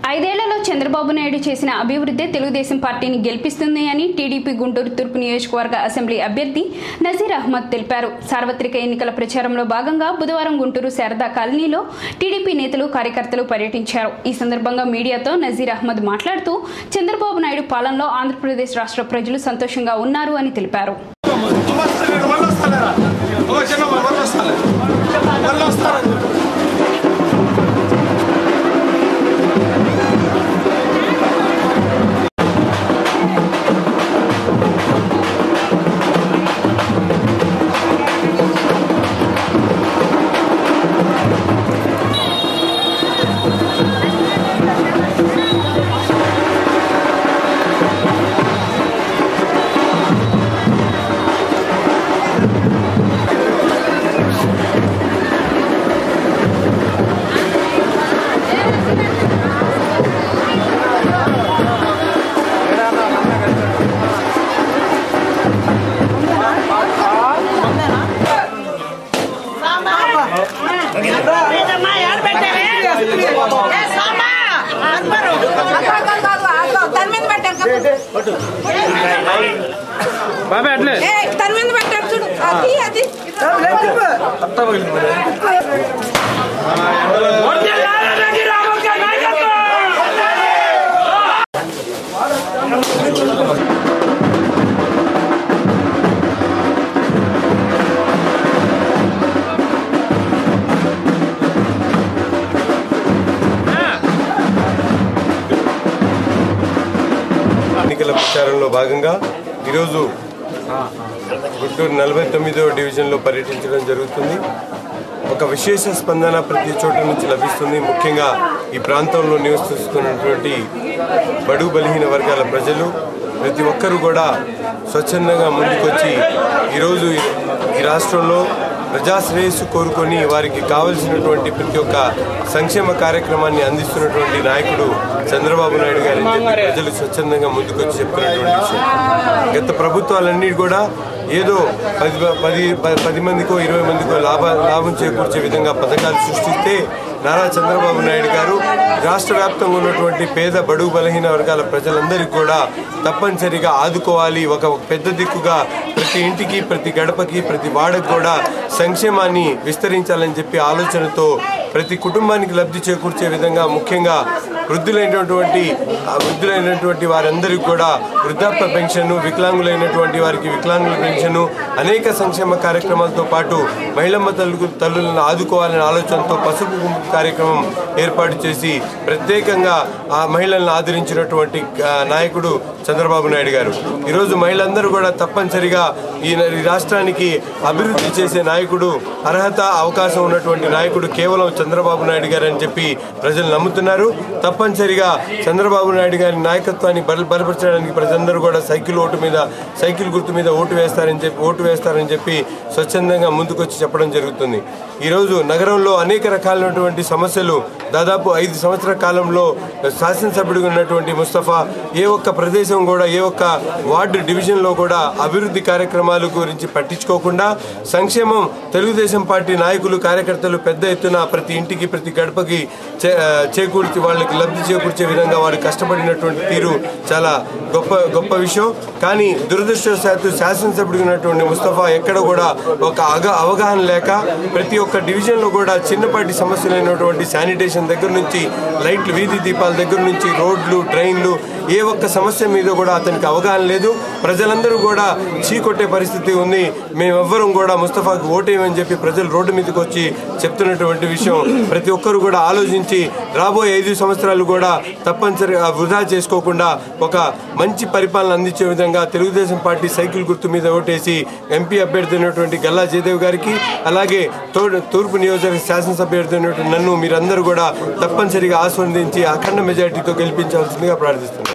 ఐదేళ్లలో చంద్రబాబు నాయుడు చేసిన అభివృద్ధి తెలుగుదేశం పార్టీని గెలిపిస్తుంది అని టీడీపీ గుంటూరు తూర్పు నియోజకవర్గ అసెంబ్లీ అభ్యర్థి నజీర్ అహ్మద్ తెలిపారు సార్వత్రిక ఎన్నికల ప్రచారంలో భాగంగా బుధవారం గుంటూరు శారదా కాలనీలో టీడీపీ నేతలు కార్యకర్తలు పర్యటించారు ఈ సందర్భంగా మీడియాతో నజీర్ అహ్మద్ మాట్లాడుతూ చంద్రబాబు నాయుడు పాలనలో ఆంధ్రప్రదేశ్ రాష్ట్ర ప్రజలు సంతోషంగా ఉన్నారు అని తెలిపారు మళ్ళీ వస్తారా ఒక చిన్న మళ్ళీ వస్తాలే మళ్ళీ వస్తారని చెప్పు. లేదమ్మా, ఏడ పెట్టావే? ఏ సాంబా, అక్బరు. తన మీద పెట్టారు కదా. ఏ, తన మీద పెట్టారు చూడు అది అది వడ్డీలాలరెడ్డి రామక్క నాయకత్వం. ఎన్నికల ప్రచారంలో భాగంగా ఈరోజు గుంటూరు నలభై తొమ్మిదో డివిజన్లో పర్యటించడం జరుగుతుంది ఒక విశేష స్పందన ప్రతి చోట నుంచి లభిస్తుంది ముఖ్యంగా ఈ ప్రాంతంలో నివసిస్తున్నటువంటి బడుగు బలహీన వర్గాల ప్రజలు ప్రతి ఒక్కరూ కూడా స్వచ్ఛందంగా ముందుకొచ్చి ఈరోజు ఈ రాష్ట్రంలో ప్రజా శ్రేయస్సు కోరుకొని వారికి కావలసినటువంటి ప్రతి ఒక్క సంక్షేమ కార్యక్రమాన్ని అందిస్తున్నటువంటి నాయకుడు చంద్రబాబు నాయుడు గారి ప్రజలు స్వచ్ఛందంగా ముందుకొచ్చి చెప్తున్నటువంటి విషయం గత ప్రభుత్వాలన్నీ కూడా ఏదో పది పది ప- పది మందికో ఇరవై మందికో లాభ లాభం చేకూర్చే విధంగా పథకాలు సృష్టిస్తే నారా చంద్రబాబు నాయుడు గారు రాష్ట్ర వ్యాప్తంగా ఉన్నటువంటి పేద బడుగు బలహీన వర్గాల ప్రజలందరికీ కూడా తప్పనిసరిగా ఆదుకోవాలి ఒక పెద్ద దిక్కుగా ప్రతి ఇంటికి ప్రతి గడపకి ప్రతి వాడకు కూడా సంక్షేమాన్ని విస్తరించాలని చెప్పి ఆలోచనతో ప్రతి కుటుంబానికి లబ్ధి చేకూర్చే విధంగా ముఖ్యంగా వృద్ధులైనటువంటి ఆ వృద్ధులైనటువంటి వారందరికీ కూడా వృద్ధాప్య పెన్షన్ వికలాంగులైనటువంటి వారికి వికలాంగుల పెన్షన్ అనేక సంక్షేమ కార్యక్రమాలతో పాటు మహిళమ్మ తల్లు తల్లులను ఆదుకోవాలనే ఆలోచనతో పసుపు కుంకుమ కార్యక్రమం ఏర్పాటు చేసి ప్రత్యేకంగా ఆ మహిళలను ఆదరించినటువంటి ఆ, నాయకుడు చంద్రబాబు నాయుడు గారు ఈరోజు మహిళలందరూ కూడా తప్పనిసరిగా ఈ ఈ రాష్ట్రానికి అభివృద్ధి చేసే నాయకుడు అర్హత అవకాశం ఉన్నటువంటి నాయకుడు కేవలం చంద్రబాబు నాయుడు గారు అని చెప్పి ప్రజలు నమ్ముతున్నారు తప్పనిసరిగా చంద్రబాబు నాయుడు గారి నాయకత్వాన్ని బల బలపరచడానికి ప్రజలందరూ కూడా సైకిల్ ఓటు మీద సైకిల్ గుర్తు మీద ఓటు వేస్తారని చెప్పి ఓటు వేస్తారని చెప్పి స్వచ్ఛందంగా ముందుకొచ్చి చెప్పడం జరుగుతుంది ఈరోజు నగరంలో అనేక రకాలైనటువంటి సమస్యలు దాదాపు ఐదు సంవత్సరాల కాలంలో శాసనసభ్యుడిగా ఉన్నటువంటి ముస్తఫా ఏ ఒక్క ప్రదేశం కూడా ఏ ఒక్క వార్డు డివిజన్లో కూడా అభివృద్ధి కార్యక్రమాల గురించి పట్టించుకోకుండా సంక్షేమం తెలుగుదేశం పార్టీ నాయకులు కార్యకర్తలు పెద్ద ఎత్తున ప్రతి ఇంటికి ప్రతి గడపకి చే- ఆ, చేకూర్చి వాళ్ళకి లబ్ధి చేకూర్చే విధంగా వారు కష్టపడినటువంటి తీరు చాలా గొప్ప గొప్ప విషయం కానీ దురదృష్టవశాత్తు శాసనసభ్యుడిగా ఉన్నటువంటి ముస్తఫా ఎక్కడ కూడా ఒక అగ అవగాహన లేక ప్రతి ఒక్క డివిజన్లో కూడా చిన్నపాటి సమస్యలైనటువంటి శానిటేషన్ దగ్గర నుంచి లైట్లు వీధి దీపాల దగ్గర నుంచి రోడ్లు ట్రైన్లు ఏ ఒక్క సమస్య మీద కూడా అతనికి అవగాహన లేదు ప్రజలందరూ కూడా చీకొట్టే పరిస్థితి ఉంది మేమెవ్వరం కూడా ముస్తఫాకు ఓటేయమని చెప్పి ప్రజలు రోడ్డు మీదకి వచ్చి చెప్తున్నటువంటి విషయం ప్రతి ఒక్కరు కూడా ఆలోచించి రాబోయే ఐదు సంవత్సరాలు కూడా తప్పనిసరిగా వృధా చేసుకోకుండా ఒక మంచి పరిపాలన అందించే విధంగా తెలుగుదేశం పార్టీ సైకిల్ గుర్తు మీద ఓటేసి ఎంపీ అభ్యర్థి అయినటువంటి గల్లా జయదేవ్ గారికి అలాగే తో- తూర్పు నియోజకవర్గ శాసనసభ అభ్యర్థి అయినటువంటి నన్ను మీరందరూ కూడా తప్పనిసరిగా ఆస్వాదించి అఖండ మెజార్టీతో గెలిపించాల్సిందిగా ప్రార్థిస్తున్నాను